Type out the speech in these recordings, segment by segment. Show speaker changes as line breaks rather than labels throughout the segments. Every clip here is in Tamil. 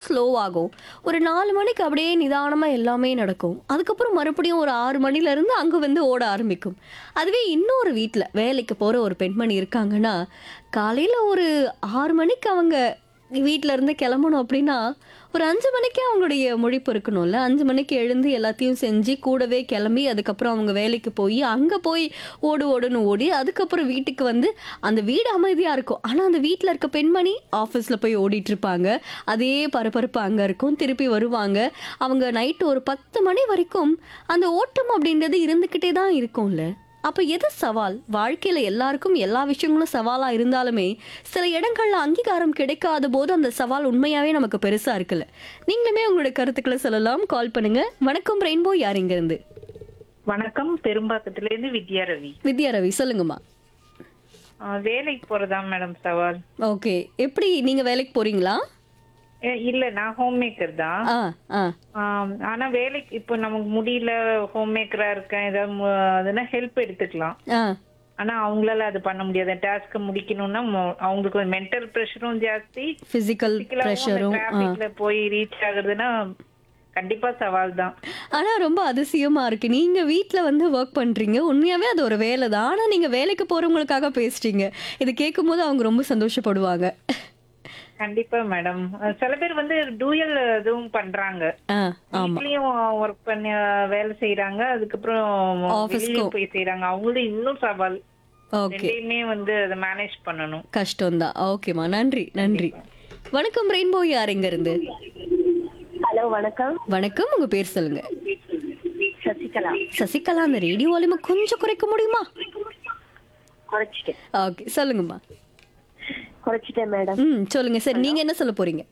ஸ்லோவாகும் ஒரு நாலு மணிக்கு அப்படியே நிதானமாக எல்லாமே நடக்கும் அதுக்கப்புறம் மறுபடியும் ஒரு ஆறு மணிலேருந்து அங்கே வந்து ஓட ஆரம்பிக்கும் அதுவே இன்னொரு வீட்டில் வேலைக்கு போகிற ஒரு பெண்மணி இருக்காங்கன்னா காலையில் ஒரு ஆறு மணிக்கு அவங்க வீட்டில இருந்து கிளம்பணும் அப்படின்னா ஒரு அஞ்சு மணிக்கே அவங்களுடைய முழிப்பு இருக்கணும்ல அஞ்சு மணிக்கு எழுந்து எல்லாத்தையும் செஞ்சு கூடவே கிளம்பி அதுக்கப்புறம் அவங்க வேலைக்கு போய் அங்கே போய் ஓடு ஓடுன்னு ஓடி அதுக்கப்புறம் வீட்டுக்கு வந்து அந்த வீடு அமைதியாக இருக்கும் ஆனால் அந்த வீட்டில் இருக்க பெண்மணி ஆஃபீஸில் போய் ஓடிட்டு இருப்பாங்க அதே பரபரப்பு அங்கே இருக்கும் திருப்பி வருவாங்க அவங்க நைட்டு ஒரு பத்து மணி வரைக்கும் அந்த ஓட்டம் அப்படின்றது இருந்துக்கிட்டே தான் இருக்கும்ல அப்போ எது சவால் வாழ்க்கையில் எல்லாருக்கும் எல்லா விஷயங்களும் சவாலாக இருந்தாலுமே சில இடங்கள்ல அங்கீகாரம் கிடைக்காத போது அந்த சவால் உண்மையாகவே நமக்கு பெருசாக இருக்குல்ல நீங்களுமே உங்களுடைய கருத்துக்களை சொல்லலாம் கால் பண்ணுங்க வணக்கம் ரெயின்போ யார் இருந்து
வணக்கம் பெரும்பாக்கத்துல இருந்து வித்யா ரவி
வித்யா ரவி சொல்லுங்கம்மா
ஆஹ் வேலைக்கு போறதா மேடம் சவால்
ஓகே எப்படி நீங்கள் வேலைக்கு போறீங்களா
ஏ, இல்ல நான் ஹோம் மேக்கர் தான்
ஆ ஆ
ஆம், ஆனா வேலைக்கு இப்போ நமக்கு முடியல ஹோம் மேக்கரா இருக்கேன் ஏதாவது மு- அதுனா ஹெல்ப் எடுத்துக்கலாம்
ஆ
ஆனா அவங்களால அது பண்ண முடியாது டாஸ்க் முடிக்கணும்னா மொ- அவங்களுக்கு மென்டல் ப்ரெஷரும் ஜாஸ்தி
ஃபிசிக்கல் ப்ரெஷரும் ஆ
டிராபிக்ல போய் ரீச் ஆகுறதுன்னா கண்டிப்பா சவால் தான்
ஆனா ரொம்ப அதிசயமா இருக்கு நீங்க வீட்ல வந்து ஒர்க் பண்றீங்க உண்மையாவே அது ஒரு வேலை தான் ஆனா நீங்க வேலைக்கு போறவங்களுக்காக பேசுறீங்க இது கேட்கும்போது அவங்க ரொம்ப சந்தோஷப்படுவாங்க
கண்டிப்பா மேடம் சில பேர் வந்து டூயல் இதுவும் பண்றாங்க
ஆ ஆமா
வீட்லயும் ஒர்க் பண்ணி வேலை செய்யறாங்க அதுக்கப்புறம்
Office
வெளியும் போய் செய்யறாங்க அவங்களும் இன்னும் சவால்
ஓகே
ரெண்டையுமே வந்து அதை மேனேஜ் பண்ணணும்
கஷ்டம்தான் ஓகேம்மா நன்றி நன்றி வணக்கம் ரெயின்போ யார் எங்க இருந்து
ஹலோ வணக்கம்
வணக்கம் உங்க பேர் சொல்லுங்க
சசிகலா
சசிகலா அந்த ரேடியோ வால்யூமை கொஞ்சம் குறைக்க முடியுமா
குறைச்சிட்டேன்
ஓகே சொல்லுங்கம்மா
குறைச்சிட்டேன் மேடம்
ம் சொல்லுங்க சரி நீங்க என்ன சொல்ல போறீங்க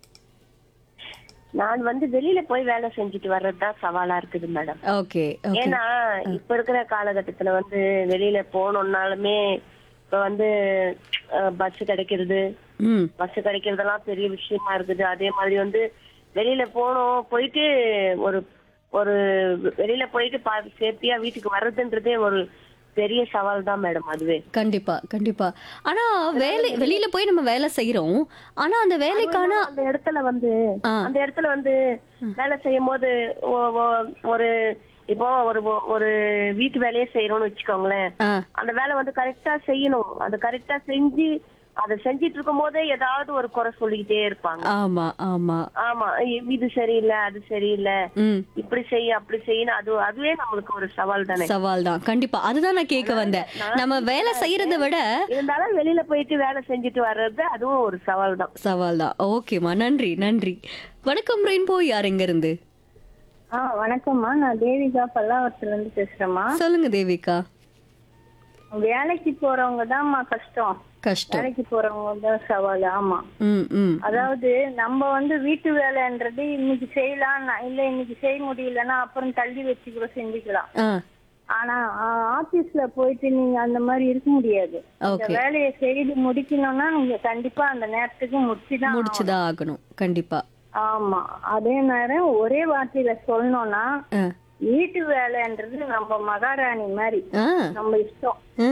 நான் வந்து வெளியில போய் வேலை செஞ்சுட்டு வர்றது தான் சவாலா இருக்குது மேடம்
ஓகே ஓகே
ஏன்னா இப்ப இருக்கிற காலகட்டத்துல வந்து வெளியில போகணும்னாலுமே இப்ப வந்து பஸ் கிடைக்கிறது
ம்
பஸ் கிடைக்கிறதெல்லாம் பெரிய விஷயமா இருக்குது அதே மாதிரி வந்து வெளியில போகணும் போயிட்டு ஒரு ஒரு வெளியில போயிட்டு பா சேஃப்டியா வீட்டுக்கு வர்றதுன்றதே ஒரு பெரிய சவால் தான் மேடம் அதுவே
கண்டிப்பா கண்டிப்பா ஆனா வேலை வெளியில போய் நம்ம வேலை செய்யறோம் ஆனா அந்த வேலைக்கான
அந்த இடத்துல வந்து
ஆ.
அந்த இடத்துல வந்து வேலை செய்யும் போது ஒ- ஒ- ஒரு இப்போ ஒரு ஒரு வீட்டு வேலையே செய்யறோம்னு வச்சுக்கோங்களேன்
ஆ
அந்த வேலை வந்து கரெக்டா செய்யணும் அது கரெக்டா செஞ்சு அதை செஞ்சிட்டு இருக்கும் போதே ஏதாவது ஒரு குறை சொல்லிக்கிட்டே இருப்பாங்க
ஆமா ஆமா
ஆமா இ- இது சரியில்லை அது சரியில்லை
ம்
இப்படி செய்ய அப்படி செய்யணும் அது அதுவே நம்மளுக்கு ஒரு சவால் தானே
சவால் தான் கண்டிப்பா அதுதான் நான் கேட்க வந்தேன் நம்ம வேலை செய்யறத விட
இருந்தாலும் வெளியில போயிட்டு வேலை செஞ்சுட்டு வர்றது அதுவும் ஒரு சவால் தான்
சவால் தான் ஓகேம்மா நன்றி நன்றி வணக்கம் ரெயின்போ யார் எங்க இருந்து
ஆ வணக்கம்மா நான் தேவிகா பல்லாவரத்துல இருந்து பேசுறேம்மா
சொல்லுங்க தேவிகா
வேலைக்கு போறவங்க தான்மா கஷ்டம்
கஷ்டம்
வேலைக்கு போறவங்க தான் சவால் ஆமா
ம் ம்
அதாவது நம்ம வந்து வீட்டு வேலைன்றது இன்னைக்கு செய்யலாம் நான் இல்ல இன்னைக்கு செய்ய முடியலன்னா அப்புறம் தள்ளி வச்சு கூட செஞ்சுக்கலாம்
ஆ
ஆனா ஆபீஸ்ல போயிட்டு நீங்க அந்த மாதிரி இருக்க முடியாது இந்த
ஓகே
வேலையை செய்து முடிக்கணும்னா நீங்க கண்டிப்பா அந்த நேரத்துக்கு முடிச்சுதான்
முடிச்சுதான் ஆகணும் கண்டிப்பா
ஆமா அதே நேரம் ஒரே வார்த்தையில சொல்லணும்னா
ஆ
வீட்டு வேலைன்றது நம்ம மகாராணி மாதிரி
ஆ
நம்ம இஷ்டம்
ஆ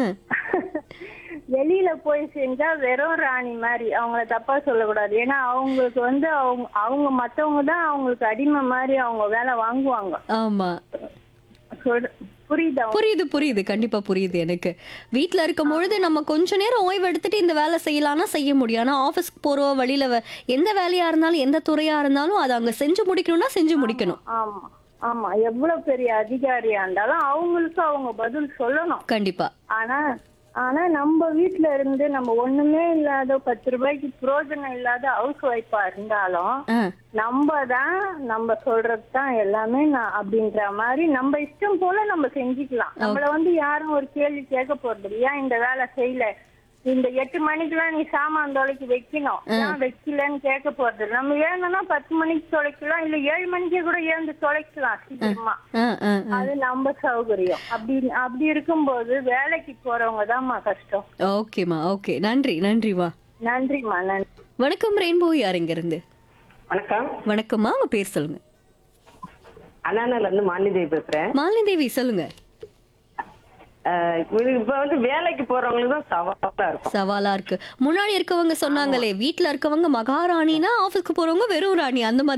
வெளியில போய் செஞ்சா வெறும் ராணி மாதிரி அவங்கள தப்பா சொல்லக்கூடாது ஏன்னா அவங்களுக்கு வந்து அவங்க அவங்க மத்தவங்க தான் அவங்களுக்கு அடிமை மாதிரி அவங்க வேலை வாங்குவாங்க
ஆமா
சொல்ற- புரியுதா
புரியுது புரியுது கண்டிப்பா புரியுது எனக்கு வீட்ல இருக்கும் பொழுது நம்ம கொஞ்ச நேரம் ஓய்வு எடுத்துட்டு இந்த வேலை செய்யலாம்னா செய்ய முடியும் ஆனா ஆபீஸ்க்கு போறோம் வழியில வ- எந்த வேலையா இருந்தாலும் எந்த துறையா இருந்தாலும் அதை அங்க செஞ்சு முடிக்கணும்னா செஞ்சு முடிக்கணும்
ஆமா ஆமா எவ்வளவு பெரிய அதிகாரியா இருந்தாலும் அவங்களுக்கு அவங்க பதில் சொல்லணும்
கண்டிப்பா
ஆனா ஆனா நம்ம வீட்ல இருந்து நம்ம ஒண்ணுமே இல்லாத பத்து ரூபாய்க்கு பிரயோஜனம் இல்லாத ஹவுஸ் ஒய்ஃபா இருந்தாலும்
ஆ
நம்ம தான் நம்ம சொல்றது தான் எல்லாமே நான் அப்படின்ற மாதிரி நம்ம இஷ்டம் போல நம்ம செஞ்சுக்கலாம் நம்மள வந்து யாரும் ஒரு கேள்வி கேட்க போறது இல்ல. ஏன் இந்த வேலை செய்யல இந்த எட்டு மணிக்கெல்லாம் நீ சாமான் தொலைக்கு வைக்கணும் ஏன் வைக்கலன்னு கேட்க போறது இல்ல. நம்ம ஏழுனா பத்து மணிக்கு தொலைக்கலாம் இல்ல ஏழு மணிக்கே கூட எழுந்து தொலைக்கலாம் சீக்கிரமா
ஆ ஆ ஆ.
அது நம்ம சௌகரியம் அப்படி அப்படி இருக்கும்போது வேலைக்கு போறவங்க தான்மா கஷ்டம்
ஓகேம்மா ஓகே நன்றி நன்றிமா
நன்றிம்மா நன்றி
வணக்கம் ரெயின்போ யார் இங்க இருந்து
வணக்கம்
வணக்கம்மா உங்க பேர் சொல்லுங்க
அண்ணாநகர்ல இருந்து மாலிதேவி பேசுறேன்
மாலினி தேவி சொல்லுங்க
அஹ் இது இப்ப வந்து வேலைக்கு போறவங்களுக்கு தான் சவாலா இருக்கும்
சவாலா இருக்கு முன்னாடி இருக்கவங்க சொன்னாங்களே வீட்ல இருக்கவங்க மகாராணினா ஆபீஸ்க்கு போறவங்க வெறும் ராணி அந்த மாதிரி